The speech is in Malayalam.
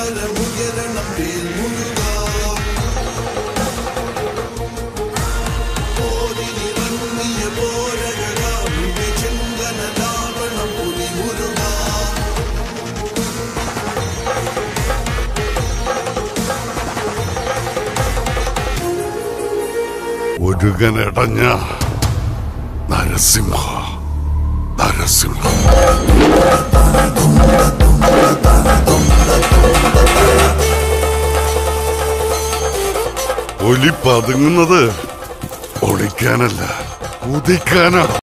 പരമുയരണം വേൽ മുരുക പോരിനിറങ്ങിയ പോരകളാമിന്റെ ചെങ്കനലാവണം പുലി മുരുക ഒരുകനടഞ്ഞ നരസിംഹ നരസിംഹ ഒലി പതുങ്ങുന്നത് ഒളിക്കാനല്ല കുതിക്കാനാണ്